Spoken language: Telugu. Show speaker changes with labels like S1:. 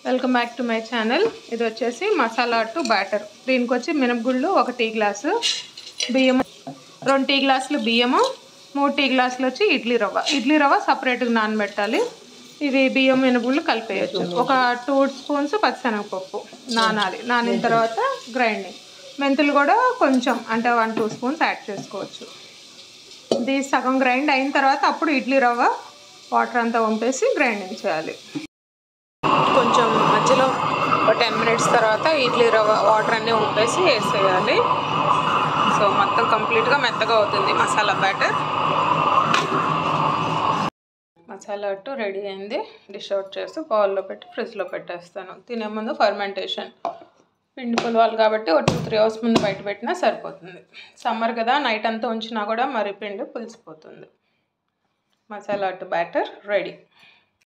S1: welcome back to my channel ఇది వచ్చేసి మసాలా అట్టు బ్యాటర్ దీనికి వచ్చి మినపగుళ్ళు ఒక టీ గ్లాసు బియ్యం రెండు టీ గ్లాసులు బియ్యము మూడు టీ గ్లాసులు వచ్చి ఇడ్లీ రవ్వ ఇడ్లీ రవ్వ సపరేట్గా నానబెట్టాలి ఇవి బియ్యం మినపగుళ్ళు కలిపేయచ్చు ఒక టూ స్పూన్స్ పచ్చిశనగపప్పు నానాలి నానిన తర్వాత గ్రైండింగ్ మెంతులు కూడా కొంచెం అంటే వన్ టూ స్పూన్స్ యాడ్ చేసుకోవచ్చు ఇది సగం గ్రైండ్ అయిన తర్వాత అప్పుడు ఇడ్లీ రవ్వ వాటర్ అంతా వంపేసి గ్రైండింగ్ చేయాలి కొంచెం మధ్యలో ఒక టెన్ మినిట్స్ తర్వాత ఇడ్లీ రవ్వ వాటర్ అన్నీ వంపేసి వేసేయాలి సో మొత్తం కంప్లీట్గా మెత్తగా అవుతుంది మసాలా బ్యాటర్ మసాలా అట్టు రెడీ అయింది డిష్ అవుట్ చేసి బౌల్లో పెట్టి ఫ్రిడ్జ్లో పెట్టేస్తాను తినే ముందు ఫర్మెంటేషన్ పిండి పులవాలి కాబట్టి ఒక టూ త్రీ అవర్స్ ముందు బయట పెట్టినా సరిపోతుంది సమ్మర్ కదా నైట్ అంతా ఉంచినా కూడా మరి పిండి పులిసిపోతుంది మసాలా అట్టు బ్యాటర్ రెడీ